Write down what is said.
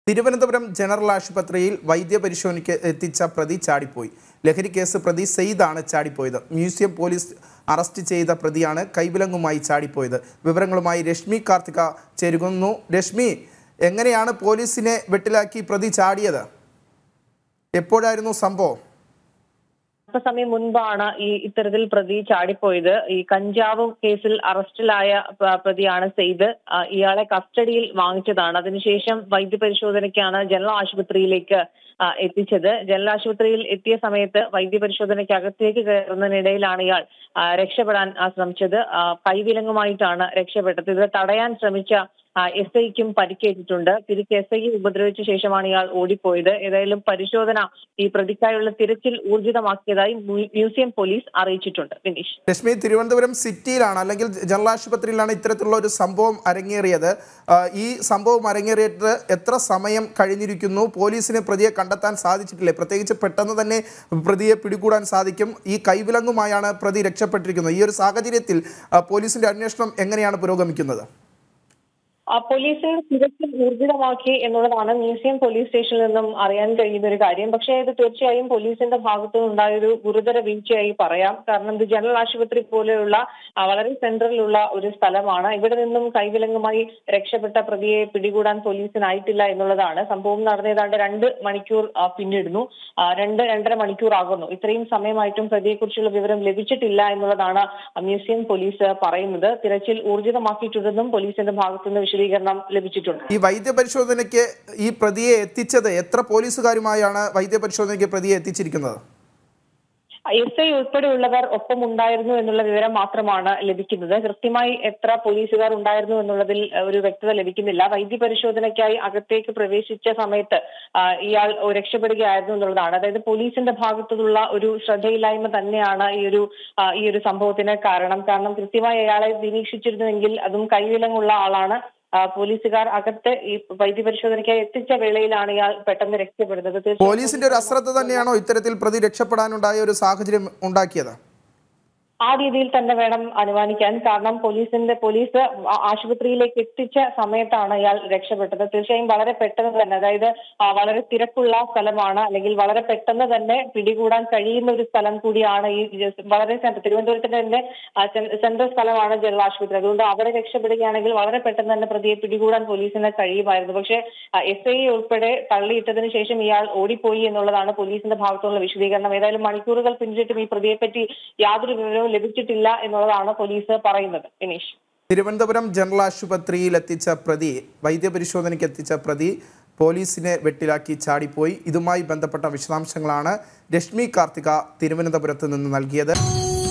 Thiruvananthapuram general ആശുപത്രിയിൽ വൈദ്യപരിശോധനയ്ക്ക് എത്തിച്ച പ്രതി ചാടിപ്പോയി ലഹരി കേസ് പ്രതി സെയ്ദാണ് ചാടിപ്പോയത് മ്യൂസിയം പോലീസ് അറസ്റ്റ് ചെയ്ത പ്രതിയാണ് കൈവിലങ്ങുമായി ചാടിപ്പോയത് വിവരങ്ങളുമായി രശ്മി കാർത്തിക ചേരുന്നു രശ്മി എങ്ങനെയാണ് പോലീസിനെ വെട്ടിലാക്കി പ്രതി ചാടിയത് എപ്പോഴായിരുന്നു സംഭവം അല്പസമയം മുൻപാണ് ഈ ഇത്തരത്തിൽ പ്രതി ചാടിപ്പോയത് ഈ കഞ്ചാവ് കേസിൽ അറസ്റ്റിലായ പ- പ്രതിയാണ് സെയ്ദ് ആ, ഇയാളെ കസ്റ്റഡിയിൽ വാങ്ങിച്ചതാണ് അതിനുശേഷം വൈദ്യപരിശോധനയ്ക്കാണ് ജനറൽ ആശുപത്രിയിലേക്ക് ആ, എത്തിച്ചത് ജനറൽ ആശുപത്രിയിൽ എത്തിയ സമയത്ത് വൈദ്യപരിശോധനയ്ക്ക് അകത്തേക്ക് കയറുന്നതിനിടയിലാണ് ഇയാൾ ആ, രക്ഷപ്പെടാൻ ആ, ശ്രമിച്ചത് ആ, കൈവിലങ്ങുമായിട്ടാണ് രക്ഷപ്പെട്ടത് ഇത് തടയാൻ ശ്രമിച്ച എസ് ഐക്കും പരിക്കേറ്റിട്ടുണ്ട് തിരിച്ച് എസ് ഐയെ ഉപദ്രവിച്ച ശേഷമാണ് ഇയാൾ ഓടിപ്പോയത് ഏതായാലും പരിശോധന ഈ പ്രതിക്കായുള്ള തിരച്ചിൽ ഊർജിതമാക്കിയതായി മ്യൂ- മ്യൂസിയം പോലീസ് അറിയിച്ചിട്ടുണ്ട് വിനീഷ് രശ്മി തിരുവനന്തപുരം സിറ്റിയിലാണ് അല്ലെങ്കിൽ ജനറൽ ആശുപത്രിയിലാണ് ഇത്തരത്തിലുള്ള ഒരു സംഭവം അരങ്ങേറിയത് ആ, ഈ സംഭവം അരങ്ങേറിയിട്ട് എത്ര സമയം കഴിഞ്ഞിരിക്കുന്നു പോലീസിന് പ്രതിയെ കണ്ടെത്താൻ സാധിച്ചിട്ടില്ലേ പ്രത്യേകിച്ച് പെട്ടെന്ന് തന്നെ പ്രതിയെ പിടികൂടാൻ സാധിക്കും ഈ കൈവിലങ്ങുമായാണ് പ്രതി രക്ഷപ്പെട്ടിരിക്കുന്നത് ഈ ഒരു സാഹചര്യത്തിൽ ആ, പോലീസിന്റെ അന്വേഷണം എങ്ങനെയാണ് പുരോഗമിക്കുന്നത് ആ, പോലീസിന് തിരച്ചിൽ ഊർജിതമാക്കി എന്നുള്ളതാണ് മ്യൂസിയം പോലീസ് സ്റ്റേഷനിൽ നിന്നും അറിയാൻ കഴിയുന്ന ഒരു കാര്യം പക്ഷേ ഇത് തീർച്ചയായും പോലീസിന്റെ ഭാഗത്തു നിന്നുണ്ടായ ഒരു ഗുരുതര വീഴ്ചയായി പറയാം കാരണം ഇത് ജനറൽ ആശുപത്രി പോലെയുള്ള ആ, വളരെ സെൻട്രലിലുള്ള ഒരു സ്ഥലമാണ് ഇവിടെ നിന്നും കൈവിലങ്ങുമായി രക്ഷപ്പെട്ട പ്രതിയെ പിടികൂടാൻ പോലീസിനായിട്ടില്ല എന്നുള്ളതാണ് സംഭവം നടന്ന ഏതാണ്ട് രണ്ട് മണിക്കൂർ ആ, പിന്നിടുന്നു ആ, രണ്ട് രണ്ടര മണിക്കൂർ ആകുന്നു ഇത്രയും സമയമായിട്ടും പ്രതിയെക്കുറിച്ചുള്ള വിവരം ലഭിച്ചിട്ടില്ല എന്നുള്ളതാണ് മ്യൂസിയം പോലീസ് പറയുന്നത് തിരച്ചിൽ ഊർജിതമാക്കിയിട്ടുണ്ടെന്നും പോലീസിന്റെ ഭാഗത്തുനിന്ന് വിശദീകരണം ലഭിച്ചിട്ടുണ്ട് ഈ വൈദ്യപരിശോധനയ്ക്ക് ഈ പ്രതിയെ എത്തിച്ചത് എത്ര പോലീസുകാരുമായാണ് വൈദ്യപരിശോധനയ്ക്ക് പ്രതിയെ എത്തിച്ചിരിക്കുന്നത് എസ് ഐ ഉൾപ്പെടെയുള്ളവർ ഒപ്പം ഉണ്ടായിരുന്നു എന്നുള്ള വിവരം മാത്രമാണ് ലഭിക്കുന്നത് കൃത്യമായി എത്ര പോലീസുകാർ ഉണ്ടായിരുന്നു എന്നുള്ളതിൽ അഹ്, ഒരു വ്യക്തത ലഭിക്കുന്നില്ല വൈദ്യപരിശോധനയ്ക്കായി അകത്തേക്ക് പ്രവേശിച്ച സമയത്ത് ആ, ഇയാൾ രക്ഷപ്പെടുകയായിരുന്നു എന്നുള്ളതാണ് അതായത് പോലീസിന്റെ ഭാഗത്തുനിന്നുള്ള ഒരു ശ്രദ്ധയില്ലായ്മ തന്നെയാണ് ഈ ഒരു ആ, ഈ ഒരു സംഭവത്തിന് കാരണം കാരണം കൃത്യമായി അയാളെ നിരീക്ഷിച്ചിരുന്നുവെങ്കിൽ അതും കൈവിലങ്ങുള്ള ആളാണ് ആ, പോലീസുകാർ അകത്ത് ഈ വൈദ്യപരിശോധനയ്ക്കായി എത്തിച്ച വേളയിലാണ് ഇയാൾ പെട്ടെന്ന് രക്ഷപ്പെടുന്നത് തീർച്ചയായും പോലീസിന്റെ ഒരു അശ്രദ്ധ തന്നെയാണോ ഇത്തരത്തിൽ പ്രതി രക്ഷപ്പെടാനുണ്ടായ ഒരു സാഹചര്യം ഉണ്ടാക്കിയത് ആ രീതിയിൽ തന്നെ വേണം അനുമാനിക്കാൻ കാരണം പോലീസിന്റെ പോലീസ് ആ- ആശുപത്രിയിലേക്ക് എത്തിച്ച സമയത്താണ് ഇയാൾ രക്ഷപ്പെട്ടത് തീർച്ചയായും വളരെ പെട്ടെന്ന് തന്നെ അതായത് ആ, വളരെ തിരക്കുള്ള സ്ഥലമാണ് അല്ലെങ്കിൽ വളരെ പെട്ടെന്ന് തന്നെ പിടികൂടാൻ കഴിയുന്ന ഒരു സ്ഥലം കൂടിയാണ് ഈ ജസ്- വളരെ സെൻട്ര- തിരുവനന്തപുരത്തിന്റെ തന്നെ ആ, സെൻ- സെൻട്രൽ സ്ഥലമാണ് ജനറൽ ആശുപത്രി അതുകൊണ്ട് അവിടെ രക്ഷപ്പെടുകയാണെങ്കിൽ വളരെ പെട്ടെന്ന് തന്നെ പ്രതിയെ പിടികൂടാൻ പോലീസിന് കഴിയുമായിരുന്നു പക്ഷേ എസ് ഐ ഉൾപ്പെടെ തള്ളിയിട്ടതിനു ശേഷം ഇയാൾ ഓടിപ്പോയി എന്നുള്ളതാണ് പോലീസിന്റെ ഭാഗത്തുള്ള വിശദീകരണം ഏതായാലും മണിക്കൂറുകൾ പിന്നിട്ടും ഈ പ്രതിയെ പറ്റി യാതൊരു വിവരവും ലഭിച്ചിട്ടില്ല എന്നുള്ളതാണ് പോലീസ് പറയുന്നത് വിനീഷ് തിരുവനന്തപുരം ജനറൽ ആശുപത്രിയിൽ എത്തിച്ച പ്രതി വൈദ്യപരിശോധനയ്ക്ക് എത്തിച്ച പ്രതി പോലീസിനെ വെട്ടിലാക്കി ചാടിപ്പോയി ഇതുമായി ബന്ധപ്പെട്ട വിശദാംശങ്ങളാണ് രശ്മി കാർത്തിക തിരുവനന്തപുരത്ത് നിന്ന് നൽകിയത്